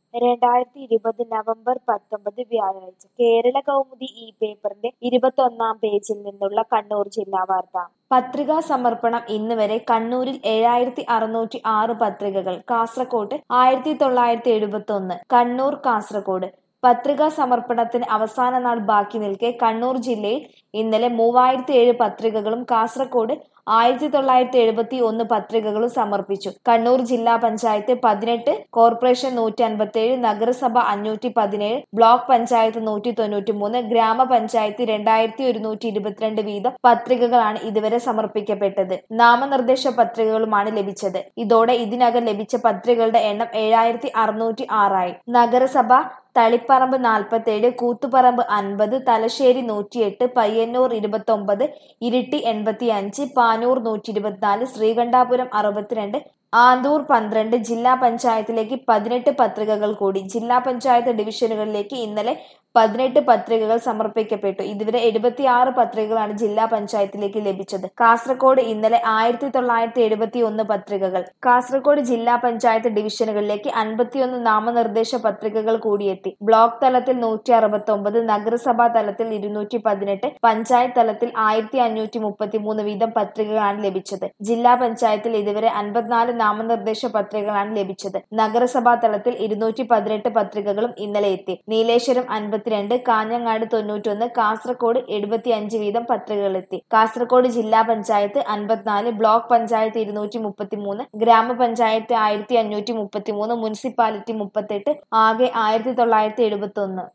രണ്ടായിരത്തി ഇരുപത് നവംബർ പത്തൊമ്പത് വ്യാഴാഴ്ച കേരള കൗമുദി ഈ പേപ്പറിന്റെ ഇരുപത്തൊന്നാം പേജിൽ നിന്നുള്ള കണ്ണൂർ ജില്ലാ വാർത്ത പത്രികാ സമർപ്പണം ഇന്ന് വരെ കണ്ണൂരിൽ ഏഴായിരത്തി അറുന്നൂറ്റി ആറ് പത്രികകൾ കാസർകോട്ട് ആയിരത്തി തൊള്ളായിരത്തി എഴുപത്തി ഒന്ന് കണ്ണൂർ കാസർകോട് പത്രികാ സമർപ്പണത്തിന് അവസാന നാൾ ബാക്കി നിൽക്കെ കണ്ണൂർ ജില്ലയിൽ ഇന്നലെ മൂവായിരത്തി ഏഴ് പത്രികകളും കാസർകോട് ആയിരത്തി തൊള്ളായിരത്തി എഴുപത്തി ഒന്ന് പത്രികകളും സമർപ്പിച്ചു കണ്ണൂർ ജില്ലാ പഞ്ചായത്ത് പതിനെട്ട് കോർപ്പറേഷൻ നൂറ്റി അൻപത്തേഴ് നഗരസഭ അഞ്ഞൂറ്റി പതിനേഴ് ബ്ലോക്ക് പഞ്ചായത്ത് നൂറ്റി തൊണ്ണൂറ്റി മൂന്ന് ഗ്രാമപഞ്ചായത്ത് രണ്ടായിരത്തി ഒരുന്നൂറ്റി ഇരുപത്തിരണ്ട് വീതം പത്രികകളാണ് ഇതുവരെ സമർപ്പിക്കപ്പെട്ടത് നാമനിർദ്ദേശ പത്രികകളുമാണ് ലഭിച്ചത് ഇതോടെ ഇതിനകം ലഭിച്ച പത്രികകളുടെ എണ്ണം ഏഴായിരത്തി അറുന്നൂറ്റി ആറായി നഗരസഭ തളിപ്പറമ്പ് നാൽപ്പത്തേഴ് കൂത്തുപറമ്പ് അൻപത് തലശ്ശേരി നൂറ്റിയെട്ട് പയ്യന്നൂർ ഇരുപത്തൊമ്പത് ഇരിട്ടി എൺപത്തി അഞ്ച് പാനൂർ നൂറ്റി ഇരുപത്തിനാല് ശ്രീകണ്ഠാപുരം അറുപത്തിരണ്ട് ആന്തൂർ പന്ത്രണ്ട് ജില്ലാ പഞ്ചായത്തിലേക്ക് പതിനെട്ട് പത്രികകൾ കൂടി ജില്ലാ പഞ്ചായത്ത് ഡിവിഷനുകളിലേക്ക് ഇന്നലെ പതിനെട്ട് പത്രികകൾ സമർപ്പിക്കപ്പെട്ടു ഇതുവരെ എഴുപത്തിയാറ് പത്രികകളാണ് ജില്ലാ പഞ്ചായത്തിലേക്ക് ലഭിച്ചത് കാസർഗോഡ് ഇന്നലെ ആയിരത്തി തൊള്ളായിരത്തി എഴുപത്തി ഒന്ന് പത്രികകൾ കാസർഗോഡ് ജില്ലാ പഞ്ചായത്ത് ഡിവിഷനുകളിലേക്ക് അൻപത്തിയൊന്ന് നാമനിർദ്ദേശ പത്രികകൾ കൂടിയെത്തി ബ്ലോക്ക് തലത്തിൽ നൂറ്റി അറുപത്തി ഒമ്പത് നഗരസഭാ തലത്തിൽ ഇരുന്നൂറ്റി പതിനെട്ട് പഞ്ചായത്ത് തലത്തിൽ ആയിരത്തി അഞ്ഞൂറ്റി മുപ്പത്തി മൂന്ന് വീതം പത്രികകളാണ് ലഭിച്ചത് ജില്ലാ പഞ്ചായത്തിൽ ഇതുവരെ അൻപത്തിനാല് നാമനിർദ്ദേശ പത്രികകളാണ് ലഭിച്ചത് നഗരസഭാ തലത്തിൽ ഇരുന്നൂറ്റി പതിനെട്ട് പത്രികകളും ഇന്നലെ എത്തി നീലേശ്വരം അൻപത്തിരണ്ട് കാഞ്ഞങ്ങാട് തൊണ്ണൂറ്റൊന്ന് കാസർഗോഡ് എഴുപത്തി അഞ്ച് വീതം പത്രികകൾ എത്തി കാസർഗോഡ് ജില്ലാ പഞ്ചായത്ത് അൻപത്തിനാല് ബ്ലോക്ക് പഞ്ചായത്ത് ഇരുന്നൂറ്റി മുപ്പത്തി മൂന്ന് ഗ്രാമപഞ്ചായത്ത് ആയിരത്തി അഞ്ഞൂറ്റി മുപ്പത്തി മൂന്ന് മുനിസിപ്പാലിറ്റി മുപ്പത്തെട്ട് ആകെ ആയിരത്തി തൊള്ളായിരത്തി എഴുപത്തി ഒന്ന്